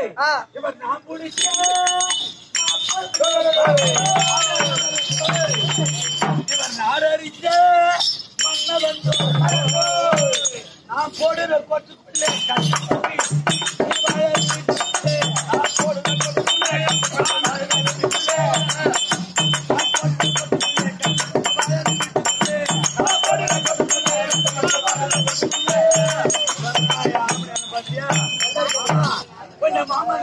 ஆ. இவர் நான் பிடிச்ச இவர் நாடறிச்ச மன்னவன் நான் போடுற கொட்டுக்குள்ளே கட்டி நான் போடுற கொட்டுக்குள்ளே கொஞ்சம் மாமா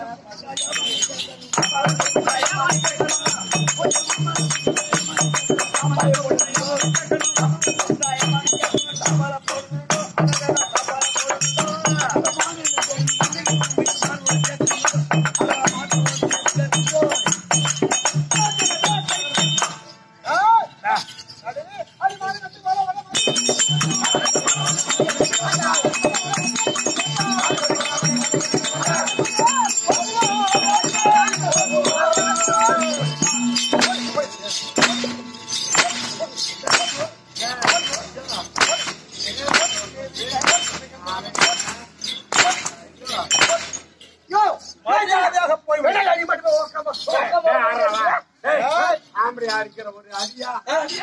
யோ மரியாதையாக போய் விடு. நீ மட்டும் போய் உக்காம, உக்காம. ஏய், ஆம்படி அடிக்கிற ஒரு அடியா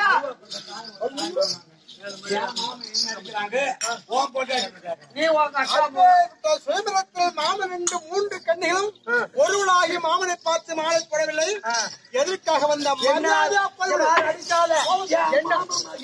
ஓம் போட்டு அடிக்கிறாங்க நீ உன் அக்கா அப்பேற்பட்ட சுதந்திரத்தில் மாமன் என்று மூன்று கண்ணிகளும் ஒருவனாகி மாமனை பார்த்து மாலை போடவில்லை எதற்காக வந்த மரியாதை அப்பொழுது அடிக்காத என்ன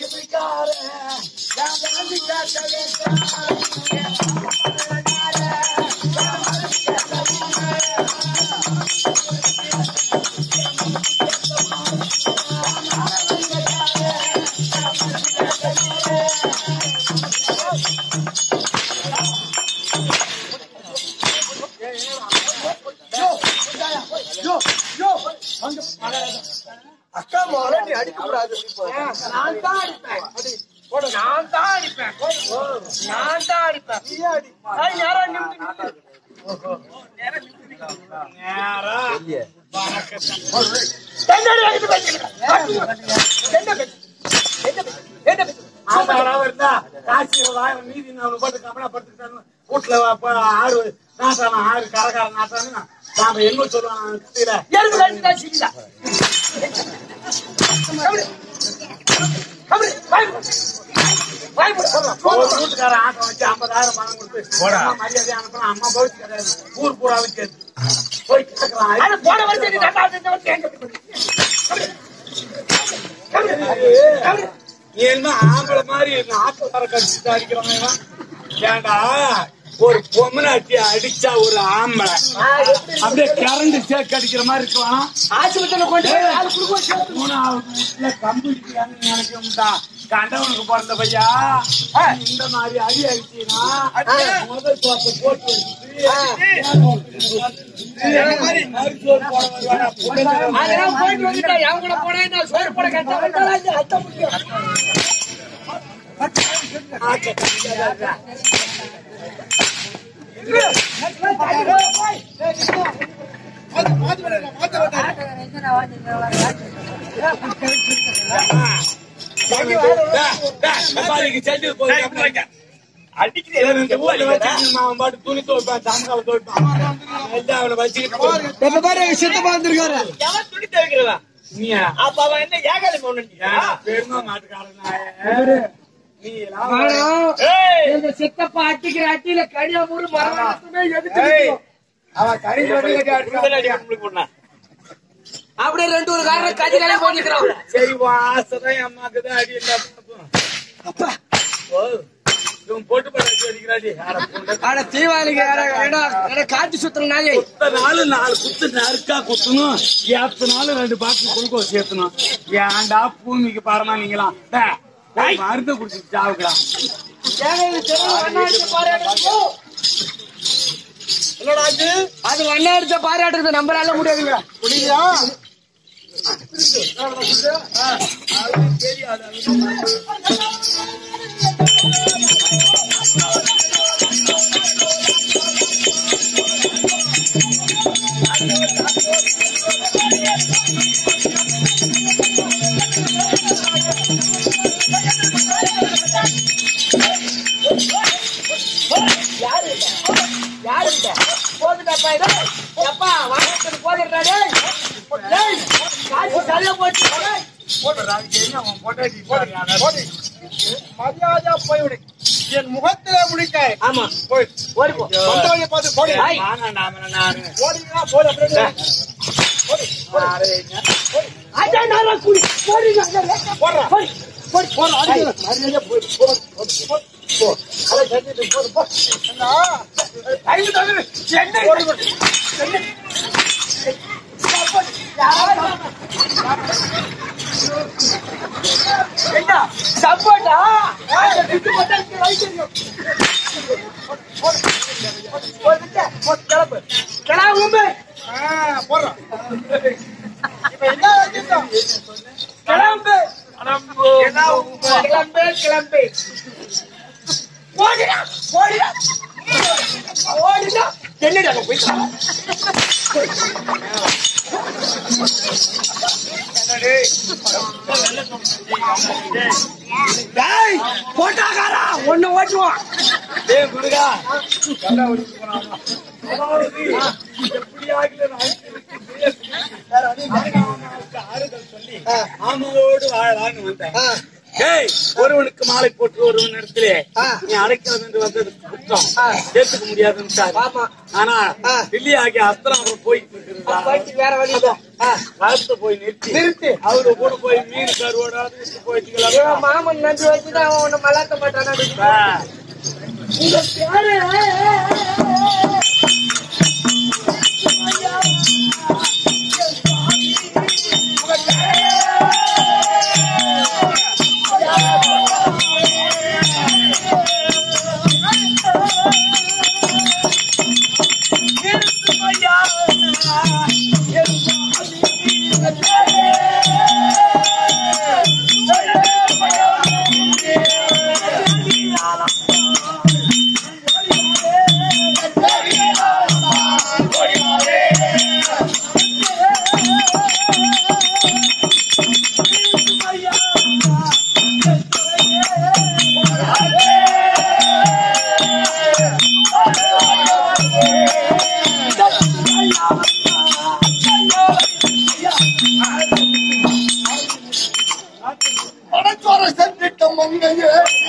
அக்கா முதல்ல நீ அடிக்க கூடாது நான் தான் அடிப்பேன் நான் தான் அடிப்பேன் நான் தான் அடிப்பேன் நீ அடி ஐய், யாரோ நிமிந்து நேரா என்னடி அடிக்க பேசுறீங்க? என்ன பேச்சு? என்ன பேச்சு? என்ன பேச்சு? ஆமாடா இருந்தா காட்சி வாயம் மீதி நான் போட்டு கமலா படுத்துக்கிட்டானு வீட்டுல வா- போ- ஆறு நாட்டான ஆறு கரகார நாட்டானு நாம என்ன சொல்லுவான் தெரியல எனக்கு ரெண்டு தான் சிரிதா. கபடி. கபடி. வாய் மூடு. வாய் மூடு. ஒரு வீட்டுக்கார ஆட்டம் வச்சு ஐம்பதாயிரம் பணம் கொடுத்து அம்மா மரியாதை அனுப்பினா அம்மா பவிச்சு கிடையாது ஊர் பூராவும் சேர்த்து போய் கேட்கலாம் அது போன வருஷம் நீ ரெண்டாவது இந்த வருஷம் எங்க போய் கபடி. கபடி. கபடி. நீ என்ன ஆம்பளை மாதிரி நாட்டு வர கடிச்சுட்டு அடிக்கிறவன் இவன்? ஏன்டா ஒரு பொம்மனாட்டி அடிச்சா ஒரு ஆம்பளை அப்படியே கரண்ட் சேக் அடிக்கிற மாதிரி இருக்கலாம் ஆஸ்பத்திரியில கொண்டு போய் ஆளு குடும்பம் சேர்த்து மூணாவது வீட்டுல கம்பு இடிக்கிறான்னு நினைக்கணும்டா கண்டவனுக்கு பிறந்த பையா இந்த மாதிரி அடி அடிச்சீங்கன்னா முதல் தோட்டை போட்டு அதெல்லாம் போயிட்டு வந்துட்டா என் கூட போனேன் நான் சோறு போட கட்ட அத்த முடியும் துணி துவைப்பான் சாமக்காவை துவைப்பான் எல்லாம் அவனை வச்சுக்கிட்டு போ. எப்ப பாரு சித்தப்பா வந்திருக்காரு எவன் துணி துவைக்கிறவன் நீயா அப்ப அவன் என்ன ஏகாலி போனியா பெருமா மாட்டுக்காரன் நீ எல்லாம் எங்க சித்தப்பா அட்டிக்கிற அட்டியில கனியாமூர் மரணமே எதுக்கு அவன் கறி அப்படியே ரெண்டு ஒரு காரணம் கதிராலே போனிக்கிறான் சரி வாசதான் அம்மாக்கு தான் அடி இல்ல ஓ இவன் போட்டு படம் அடிக்கிறாடி யார பொண்ணு ஆனா தீபாவளிக்கு காட்டு சுத்துற நாயே குத்த நாலு நாலு குத்து நறுக்கா குத்தணும் ஏத்தனாலும் ரெண்டு பாட்டில் குளுக்கோஸ் சேர்த்தணும் ஏன்டா பூமிக்கு பாரமா நீங்களாம் டேய், போய் மருந்து குடிச்சு சாவுக்கலாம் அது வண்ணாடிச்ச பாராட்டுறது நம்மளால முடியாதுங்க புரியுதா யாரு யாரு போதுடாப்பா இது போடுறா டேய் டேய் காசு சரியா போச்சு டேய். அவன் பொண்டாட்டி போடி. மரியாதையா போய்விடு என் முகத்திலே முடிக்காய் ஆமா போய் ஓடி போ வந்த வழியை பார்த்து போடி ஐய். நானா நாம நானு போடிங்களா போடி அப்படியே போடி அஜா நாரா குடி போடி நாங்க போடுறா போடி போடி போடுறா அடிக்கல மரியாதையா போய் போ போ, போ போ அதை கட்டிட்டு போடு போ அண்ணா, ஐந்து தவிர சென்னை போடு, போடு. என்ன சப்போட்டா விட்டு போட்டா இங்க வைக்கணும் ஒரு விட்டு ஒரு கிளம்பு கிளம்பு ஆ, போடுறா இப்ப என்ன வச்சிருக்கோம் கிளம்பு கிளம்பு கிளம்பு ஓடிடா ஓடிடா ஓடிடா என்னடா அங்க போய் டேய் போட்டாக்காரா ஒன்னு ஓட்டுவான் டேய் முருகா கண்டா ஓடிட்டு போனானா அதாவது எப்படி ஆகல ஆறுதல் சொல்லி ஆமாவோடு வாழலான்னு வந்தேன் ஆ, டேய் ஒருவனுக்கு மாலை போட்டு ஒருவன் இடத்திலே ஆ. நீ அடைக்கிறது என்று வந்தது குற்றம் ஏத்துக்க முடியாதுன்னு ஆமா. ஆனா ஆ. டெல்லி ஆகிய அஸ்திரம் அவர் போயிட்டு இருக்கிறதா போயிட்டு வேற வழி போ ஆ. காலத்து போய் நிறுத்தி நிறுத்தி. அவரு கூட போய் மீன் கருவோடாது விட்டு இவன் போயிட்டுக்கலாம் மாமன் நன்றி வச்சுதான் அவன் உன்னை மலாத்த மாட்டானா உங்க பேரு பணச்சோர சென்றிட்டம் மங்கையே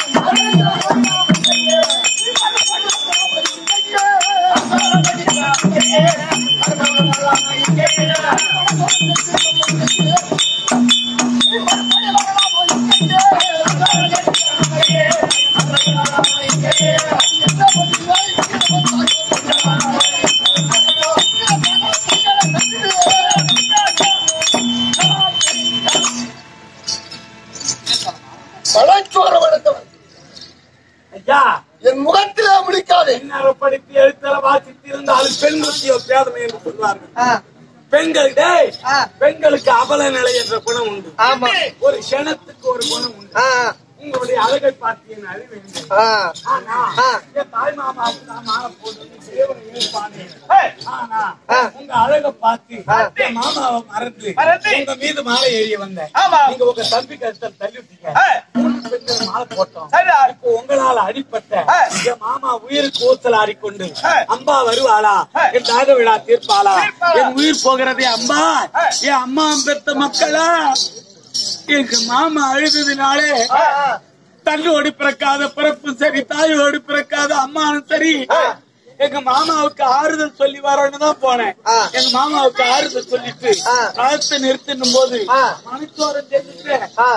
பணச்சோர வணக்கம் ஐயா என் முகத்திலே முடிக்காதே எந்நேரம் படித்து எழுத்தல வாசித்து இருந்தாலும் பெண் முக்கிய பேதமை என்று சொல்வார்கள் ஆ, பெண்கள் டேய் ஆ. பெண்களுக்கு அபல நிலை என்ற குணம் உண்டு ஆமா. ஒரு க்ஷணத்துக்கு ஒரு குணம் உண்டு ஆ, உங்களுடைய அழகை பார்த்து என் அறிவு இல்லை. ஆ. ஆனா ஆ. என் தாய் மாமாவுக்கு நான் மாலை போட்டு சேவனை ஏற்பானேன் ஆனா ஆ. உங்க அழகை பார்த்து ஆ. என் மாமாவை மறந்து மறந்து. உங்க மீது மாலை எறிய வந்தேன் ஆமா. நீங்க உங்க தம்பி கருத்தல் தள்ளி விட்டீங்க ஆ. மூணு பெண்கள் மாலை போட்டோம் சரிடா. இப்போ உங்களால அடிப்பட்ட ஆ. என் மாமா உயிருக்கு ஊசல் ஆடிக்கொண்டு ஆ. அம்பா வருவாளா ஆ. என் தாக விழா தீர்ப்பாளா தீர்ப்பாளா. என் உயிர் போகிறதே அம்பா ஆ. என் அம்மா பெத்த மக்களா எங்க மாமா அழுததுனாலே ஆ, ஆ. தன்னோடு பிறக்காத பிறப்பும் சரி தாயோடு பிறக்காத அம்மாவும் சரி எங்க மாமாவுக்கு ஆறுதல் சொல்லி வரணும்னு தான் போனேன் ஆ. எங்க மாமாவுக்கு ஆறுதல் சொல்லிட்டு ஆ. காலத்தை நிறுத்தினும் போது ஆ. மணிச்சோரம் தெரிஞ்சுட்டு ஆ.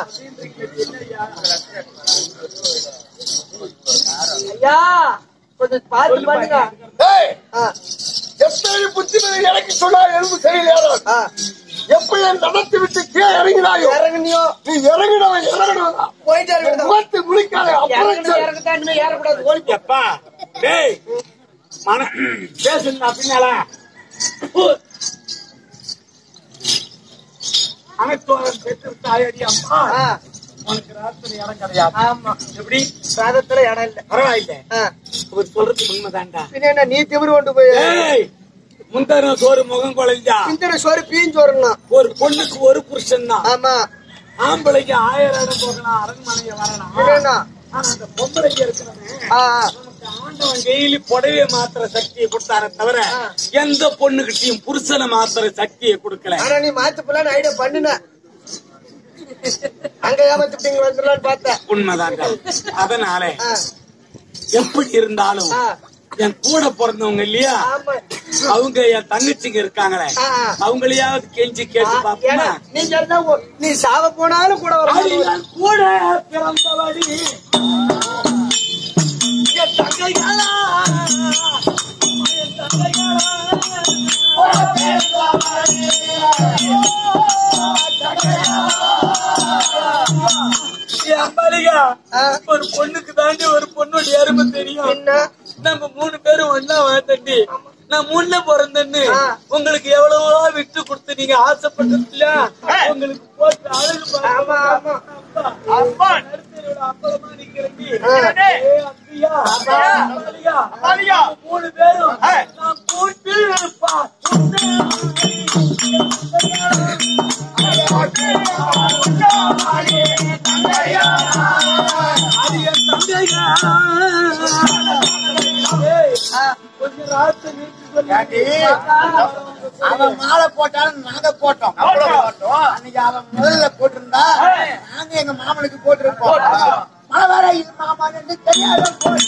ஐயா கொஞ்சம் பார்த்து பண்ணுங்க ஏய், ஆ, எத்தனை புத்திமதி எனக்கு சொன்னால் எலும்பு சரியில்லையாரோ ஆ. எப்படி என் நடத்தி விட்டு கீழே இறங்கினாயோ இறங்குனியோ நீ இறங்கினவன் இறங்கினவன் போயிட்டே இருக்கட்டும் முகத்தில் முடிக்காதே அப்புறம் இறங்கணும் சரி. இறங்கத்தான் இனிமே ஏறக்கூடாது ஓடி போ. எப்பா டேய் மன பேசுனா பின்னால அனைத்தோரம் பெற்று தாயடி அம்மா ஆ, உனக்கு ராத்திரி இடம் கிடையாது ஆமா எப்படி சாதத்துல இடம் இல்ல பரவாயில்ல ஆ, அவர் சொல்றது உண்மைதான்டா பின்ன என்ன நீ திமிரு கொண்டு போய் ஏய் முந்தன சோறு முகம் குழஞ்சா இந்த சோறு பீஞ்சோறுனா ஒரு பொண்ணுக்கு ஒரு புருஷன் தான் ஆமா ஆம்பளைக்கு ஆயிரம் இடம் போகலாம் அரண்மனைய வரலாம் இல்லைன்னா ஆனா அந்த பொம்பளைக்கு இருக்கிறவன் ஆ, ஆ. நமக்கு ஆண்டவன் டெய்லி புடவைய மாத்திர சக்தியை கொடுத்தாரே தவிர எந்த பொண்ணுகிட்டயும் புருஷனை மாத்திர சக்தியை கொடுக்கல ஆனா நீ மாத்து போலான்னு ஐடியா பண்ணுன அங்க ஏமாத்திட்டீங்க வந்துடலான்னு பார்த்தேன் உண்மைதாங்க அதனால ஆ, எப்படி இருந்தாலும் ஆ, என் கூட பிறந்தவங்க இல்லையா ஆமா அவங்க என் தங்கச்சிங்க இருக்காங்களே ஆ, ஆ. அவங்களையாவது கெஞ்சி கேட்டு ஏன்னா, பாப்போமா நீங்க இருந்தா ஓ- நீ சாவ போனாலும் கூட வர அது என் கூட பிறந்தவடி என் தங்கைகளா என் தங்கைகளா என் மளிகா ஆ. ஒரு பொண்ணுக்கு தாண்டி ஒரு பொண்ணோட எருமை தெரியும் என்ன நம்ம மூணு பேரும் ஒன்னா வாழ்ந்தண்டி நான் முன்ன பிறந்தேன்னு ஆ. உங்களுக்கு எவ்வளவோ விட்டு கொடுத்து நீங்க ஆசைப்பட்டது இல்லையா உங்களுக்கு போட்டு அழகு பாருங்க. ஆமா, ஆமா. அப்பா, அப்பா, நடுத்தெருவுல அப்பளமா நிக்கிறேன்டி. ஆ. ஏய், அப்பியா, அம்மாளியா, நம்ம மூணு பேரும் நான் கூட்டு இருப்பா. அது என் தங்கையா. ஏய், கொஞ்சம் ராத்திரி வீட்டுக்கு சொல்லி அவன் மாலை போட்டாலும் நாங்க போட்டோம் அன்னைக்கு அவன் முதல்ல போட்டிருந்தா நாங்க எங்க மாமனுக்கு போட்டிருப்போம் மழை வர இது மாமான்னு தெரியாத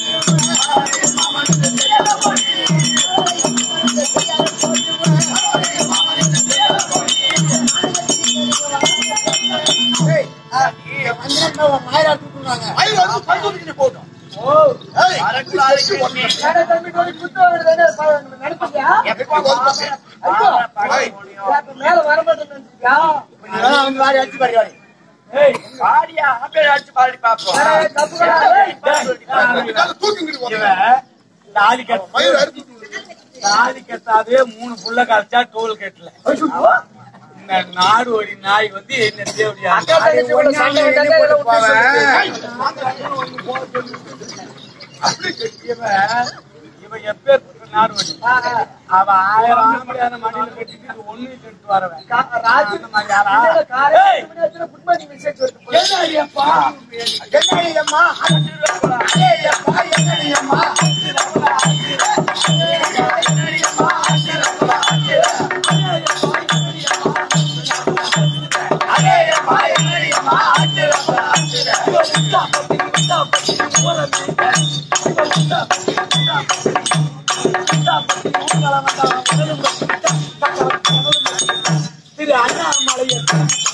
மாயிரா தூக்குனாங்க ஏடா தம்பி போய் குத்து வாங்குறதானே ப- நடத்துறியா? ஐயோ, அப்ப மேல வர மாட்டேன்னு நினைச்சியா? அவங்க மாதிரி அடிச்சு பாரு ஏய், ஏய், தப்புடா, ஏய். இவன் தாலி கட்ட தாலி கட்டாதே மூணு புள்ள கழிச்சா டோல் கட்டல இந்த நாடு ஒரு நாய் வந்து என்ன தேவையா அக்கா தங்கச்சி கூட சண்டை வந்தாங்க, இதுல விட்டு சொல்லுது. இவன் இவன் எப்பேற்பட்ட நாடு வடி ஆ, ஆ. அவன் ஆயிரம் ஆம்பளையான மடியில கட்டிட்டு ஒண்ணு கட்டு வரவன் கா- ராஜி- அந்த மாதிரி ஆளா? இல்ல, காலையில ஏய், எட்டு மணி ஆச்சுன்னா good morning message வருது போல. என்னடியப்பா? என்னடியம்மா என்னடியம்மா திரு அண்ணாமலையர்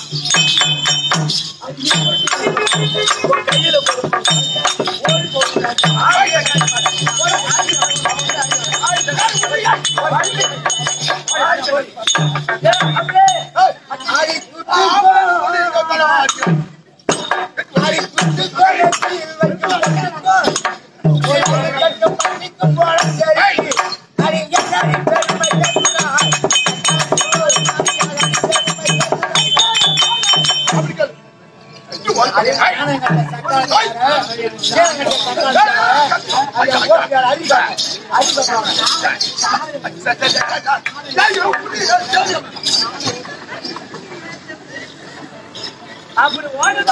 கையில அப்படி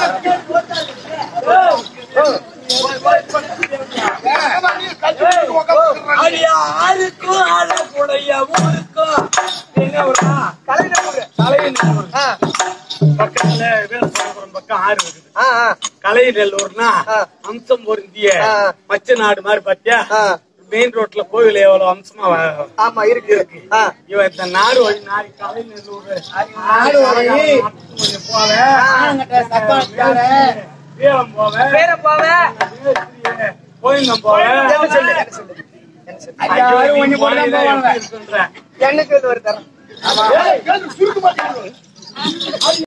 அடியாருக்கும் அழகுடைய ஊருக்கும் என்ன ஊரா? கலைஞர் கலைநல்லூர் ஆ, பக்கத்துல வீரசோழபுரம் பக்கம் ஆறு இருக்குது ஆ, ஆ. கலைநல்லூர்னா ஆ. அம்சம் பொருந்திய ஆ. மச்ச நாடு மாதிரி பாத்தியா ஆ. மெயின் ரோட்ல கோவில் எவ்வளவு அம்சமா வ- ஆமா இருக்கு இருக்கு ஆ. இவன் இந்த நாடு வழி நாடு கலைநல்லூர் நாடு வழி. கொஞ்சம் போவேன் வீரம் போவேன் பேர போவேன் கோயிலம் போவேன் என்ன சொல்லு என்ன சொல்லு என்ன சொல்லு ஐயா, ஐயோ, ஒண்ணு நீ போட்டு தான் போனீங்கன்னா போவாங்க. எப்படி இருக்குன்ற? என்னைக்கு இது ஒரு தரம் ஏய்,